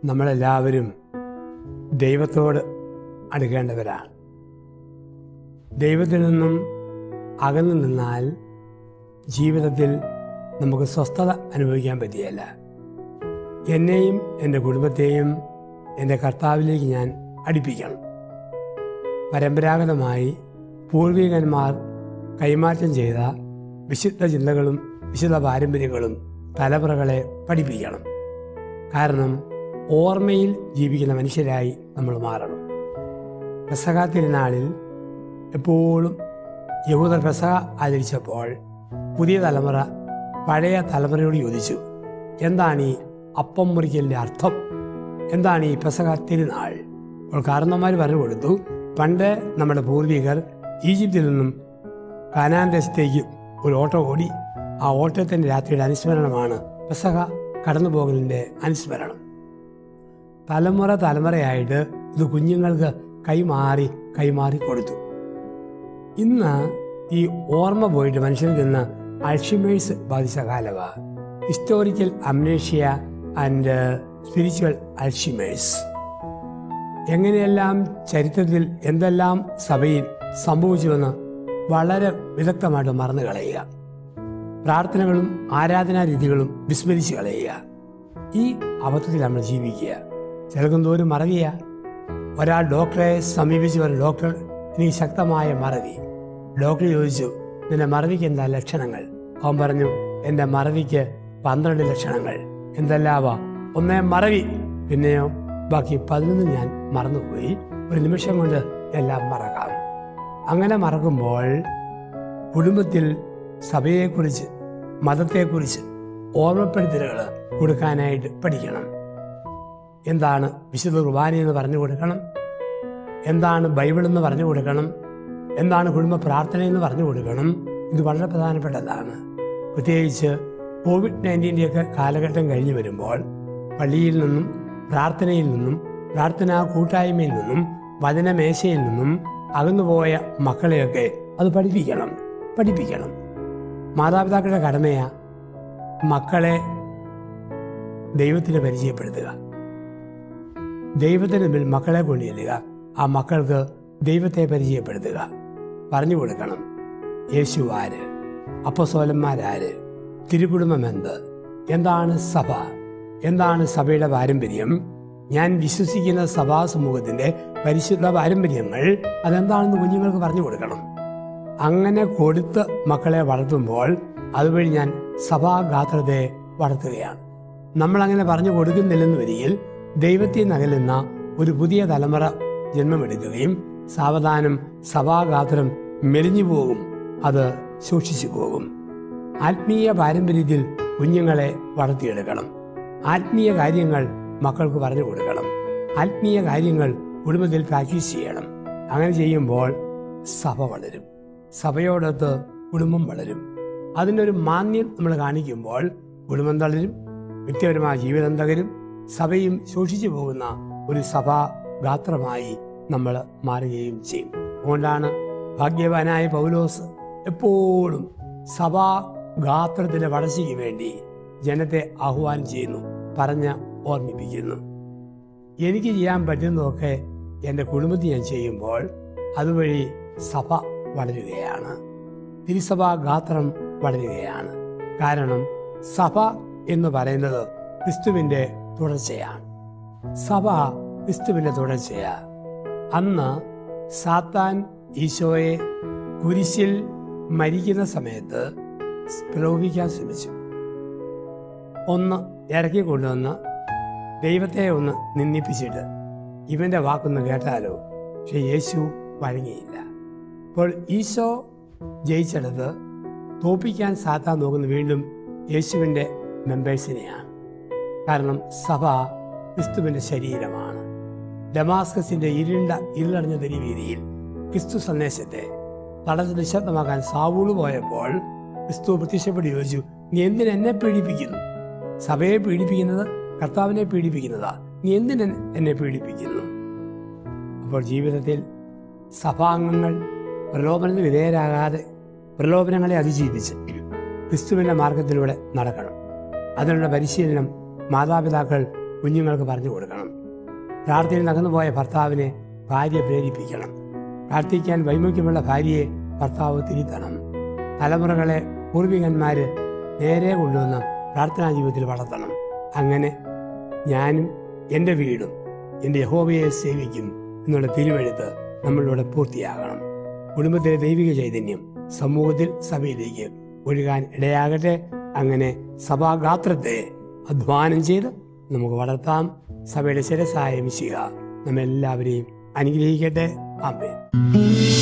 നമ്മളെല്ലാവരും ദൈവത്തോട് അടുക്കേണ്ടവരാണ് ദൈവത്തിൽ നിന്നും അകന്നു നിന്നാൽ ജീവിതത്തിൽ നമുക്ക് സ്വസ്ഥത അനുഭവിക്കാൻ പറ്റിയല്ല എന്നെയും എൻ്റെ കുടുംബത്തെയും എൻ്റെ കർത്താവിലേക്ക് ഞാൻ അടുപ്പിക്കണം പരമ്പരാഗതമായി പൂർവികന്മാർ കൈമാറ്റം ചെയ്ത വിശുദ്ധ ചിന്തകളും വിശുദ്ധ പാരമ്പര്യങ്ങളും തലമുറകളെ പഠിപ്പിക്കണം കാരണം ഓർമ്മയിൽ ജീവിക്കുന്ന മനുഷ്യരായി നമ്മൾ മാറണം പെസഹ തിരുനാളിൽ എപ്പോഴും യഹൂദർ പെസഹ ആചരിച്ചപ്പോൾ പുതിയ തലമുറ പഴയ തലമുറയോട് ചോദിച്ചു എന്താണ് ഈ അപ്പം മുറിക്കലിൻ്റെ അർത്ഥം എന്താണ് ഈ പെസഹ തിരുനാൾ അപ്പോൾ കാരണന്മാർ പറഞ്ഞു കൊടുത്തു പണ്ട് നമ്മുടെ പൂർവികർ ഈജിപ്തിൽ നിന്നും കാനാൻ ദേശത്തേക്ക് ഒരു ഓട്ടോ ഓടി ആ ഓട്ടത്തിൻ്റെ രാത്രിയുടെ അനുസ്മരണമാണ് പെസഹ കടന്നുപോകലിൻ്റെ അനുസ്മരണം തലമുറ തലമുറയായിട്ട് ഇത് കുഞ്ഞുങ്ങൾക്ക് കൈമാറി കൈമാറി കൊടുത്തു ഇന്ന് ഈ ഓർമ്മ പോയിട്ട് മനുഷ്യർക്ക് ഇന്ന് അൾഷിമേഴ്സ് ബാധിച്ച കാലവാ historical amnesia and spiritual Alzheimer's എങ്ങനെയെല്ലാം ചരിത്രത്തിൽ എന്തെല്ലാം സഭയിൽ സംഭവിച്ചുവെന്ന് വളരെ വിദഗ്ധമായിട്ട് മറന്നു കളയുക പ്രാർത്ഥനകളും ആരാധനാ രീതികളും വിസ്മരിച്ച് കളയുക ഈ അബദ്ധത്തിൽ നമ്മൾ ജീവിക്കുക ചിലക്കും തോറും മറവിയ ഒരാൾ ഡോക്ടറെ സമീപിച്ച് പറഞ്ഞു ഡോക്ടർ എനിക്ക് ശക്തമായ മറവി ഡോക്ടർ ചോദിച്ചു നിന്റെ മറവിക്ക് എന്താ ലക്ഷണങ്ങൾ അവൻ പറഞ്ഞു എൻ്റെ മറവിക്ക് പന്ത്രണ്ട് ലക്ഷണങ്ങൾ എന്തെല്ലാവാ ഒന്നേ മറവി പിന്നെയോ ബാക്കി പതിനൊന്ന് ഞാൻ മറന്നുപോയി ഒരു നിമിഷം കൊണ്ട് എല്ലാം മറക്കാം അങ്ങനെ മറക്കുമ്പോൾ കുടുംബത്തിൽ സഭയെക്കുറിച്ച് മതത്തെക്കുറിച്ച് ഓർമ്മപ്പെടുത്തലുകൾ കൊടുക്കാനായിട്ട് പഠിക്കണം എന്താണ് വിശുദ്ധ കുർബാന എന്ന് പറഞ്ഞു കൊടുക്കണം എന്താണ് ബൈബിൾ എന്ന് പറഞ്ഞു കൊടുക്കണം എന്താണ് കുടുംബ പ്രാർത്ഥന എന്ന് പറഞ്ഞു കൊടുക്കണം ഇത് വളരെ പ്രധാനപ്പെട്ടതാണ് പ്രത്യേകിച്ച് കോവിഡ് നയൻറ്റീൻ്റെയൊക്കെ കാലഘട്ടം കഴിഞ്ഞു വരുമ്പോൾ പള്ളിയിൽ നിന്നും പ്രാർത്ഥനയിൽ നിന്നും പ്രാർത്ഥനാ കൂട്ടായ്മയിൽ നിന്നും വചനമേശയിൽ നിന്നും അകന്നുപോയ മക്കളെയൊക്കെ അത് പഠിപ്പിക്കണം പഠിപ്പിക്കണം മാതാപിതാക്കളുടെ കടമയാ മക്കളെ ദൈവത്തിന് പരിചയപ്പെടുത്തുക ദൈവത്തിന് മുമ്പിൽ മക്കളെ കൊണ്ടുചെല്ലുക ആ മക്കൾക്ക് ദൈവത്തെ പരിചയപ്പെടുത്തുക പറഞ്ഞു കൊടുക്കണം യേശു ആര് അപ്പസോലന്മാരാര് തിരുകുടുംബം എന്ത് എന്താണ് സഭ എന്താണ് സഭയുടെ പാരമ്പര്യം ഞാൻ വിശ്വസിക്കുന്ന സഭാ സമൂഹത്തിന്റെ പരിശുദ്ധ പാരമ്പര്യങ്ങൾ അതെന്താണെന്ന് കുഞ്ഞുങ്ങൾക്ക് പറഞ്ഞു കൊടുക്കണം അങ്ങനെ കൊടുത്ത് മക്കളെ വളർത്തുമ്പോൾ അതുവഴി ഞാൻ സഭാഗാത്രത്തെ വളർത്തുകയാണ് നമ്മൾ അങ്ങനെ പറഞ്ഞു കൊടുക്കുന്നില്ലെന്ന് വരികിൽ ദൈവത്തിൽ നകലുന്ന ഒരു പുതിയ തലമുറ ജന്മമെടുക്കുകയും സാവധാനം സഭാഗാത്രം മെലിഞ്ഞു പോകും അത് സൂക്ഷിച്ചു പോകും ആത്മീയ പാരമ്പര്യത്തിൽ കുഞ്ഞുങ്ങളെ വളർത്തിയെടുക്കണം ആത്മീയ കാര്യങ്ങൾ മക്കൾക്ക് പറഞ്ഞു കൊടുക്കണം ആത്മീയ കാര്യങ്ങൾ കുടുംബത്തിൽ പ്രാക്ടീസ് ചെയ്യണം അങ്ങനെ ചെയ്യുമ്പോൾ സഭ വളരും സഭയോടൊത്ത് കുടുംബം വളരും അതിനൊരു മാന്യം നമ്മൾ കാണിക്കുമ്പോൾ കുടുംബം തളരും വ്യക്തിപരമായ ജീവിതം തകരും സഭയും സൂക്ഷിച്ചു പോകുന്ന ഒരു സഭാ ഗാത്രമായി നമ്മൾ മാറുകയും ചെയ്യും അതുകൊണ്ടാണ് ഭാഗ്യവാനായ പൗലോസ് എപ്പോഴും സഭാ ഗാത്രത്തിന്റെ വളർച്ചയ്ക്ക് വേണ്ടി ജനത്തെ ആഹ്വാനം ചെയ്യുന്നു പറഞ്ഞ് ഓർമ്മിപ്പിക്കുന്നു എനിക്ക് ചെയ്യാൻ പറ്റുന്നതൊക്കെ എൻ്റെ കുടുംബത്തിൽ ഞാൻ ചെയ്യുമ്പോൾ അതുവഴി സഭ വളരുകയാണ് തിരുസഭാ ഗാത്രം വളരുകയാണ് കാരണം സഭ എന്ന് പറയുന്നത് ക്രിസ്തുവിന്റെ തുടർച്ചയാണ് സഭ ക്രിസ്തുവിന്റെ തുടർച്ചയാ അന്ന് സാത്താൻ ഈശോയെ കുരിശിൽ മരിക്കുന്ന സമയത്ത് പ്രലോഭിക്കാൻ ശ്രമിച്ചു ഒന്ന് ഇറക്കി കൊണ്ടുവന്ന് ദൈവത്തെ ഒന്ന് നിന്ദിപ്പിച്ചിട്ട് ഇവന്റെ വാക്കൊന്ന് കേട്ടാലോ പക്ഷെ യേശു വഴങ്ങിയില്ല അപ്പോൾ ഈശോ ജയിച്ചെടുത്ത് തോപ്പിക്കാൻ സാത്താൻ നോക്കുന്ന വീണ്ടും യേശുവിൻ്റെ മെമ്പേഴ്സിനെയാണ് കാരണം സഭ ക്രിസ്തുവിൻ്റെ ശരീരമാണ് ഡമാസ്കസിന്റെ ഇരുണ്ട ഇരുളറിഞ്ഞ തെരുവീതിയിൽ ക്രിസ്തു സന്ദേശത്തെ തടഞ്ഞ് നിശബ്ദമാക്കാൻ സാവൂള് പോയപ്പോൾ ക്രിസ്തു പ്രത്യക്ഷപ്പെട്ട് ചോദിച്ചു നീ എന്തിന് എന്നെ പീഡിപ്പിക്കുന്നു സഭയെ പീഡിപ്പിക്കുന്നത് കർത്താവിനെ പീഡിപ്പിക്കുന്നതാ നീ എന്തിന് എന്നെ പീഡിപ്പിക്കുന്നു അപ്പോൾ ജീവിതത്തിൽ സഭാംഗങ്ങൾ പ്രലോഭനത്തിന് വിധേയരാകാതെ പ്രലോഭനങ്ങളെ അതിജീവിച്ച് ക്രിസ്തുവിൻ്റെ മാർഗത്തിലൂടെ നടക്കണം അതിനുള്ള പരിശീലനം മാതാപിതാക്കൾ കുഞ്ഞുങ്ങൾക്ക് പറഞ്ഞു കൊടുക്കണം പ്രാർത്ഥനയിൽ നകന്നുപോയ ഭർത്താവിനെ ഭാര്യ പ്രേരിപ്പിക്കണം പ്രാർത്ഥിക്കാൻ വൈമുഖ്യമുള്ള ഭാര്യയെ ഭർത്താവ് തിരുത്തണം തലമുറകളെ പൂർവികന്മാര് നേരെ കൊണ്ടുവന്ന് പ്രാർത്ഥനാ ജീവിതത്തിൽ വളർത്തണം അങ്ങനെ ഞാനും എൻ്റെ വീടും എൻ്റെ യഹോവയെ സേവിക്കും എന്നുള്ള തിരുവെഴുത്ത് നമ്മളിലൂടെ പൂർത്തിയാകണം കുടുംബത്തിലെ ദൈവിക ചൈതന്യം സമൂഹത്തിൽ സഭയിലേക്ക് ഒഴുകാൻ ഇടയാകട്ടെ അങ്ങനെ സഭാഗാത്രത്തെ അധ്വാനം ചെയ്ത് നമുക്ക് വളർത്താം സഭയുടെ ശിരസായ മിശിക നമ്മെല്ലാവരെയും അനുഗ്രഹിക്കട്ടെ ആമേൻ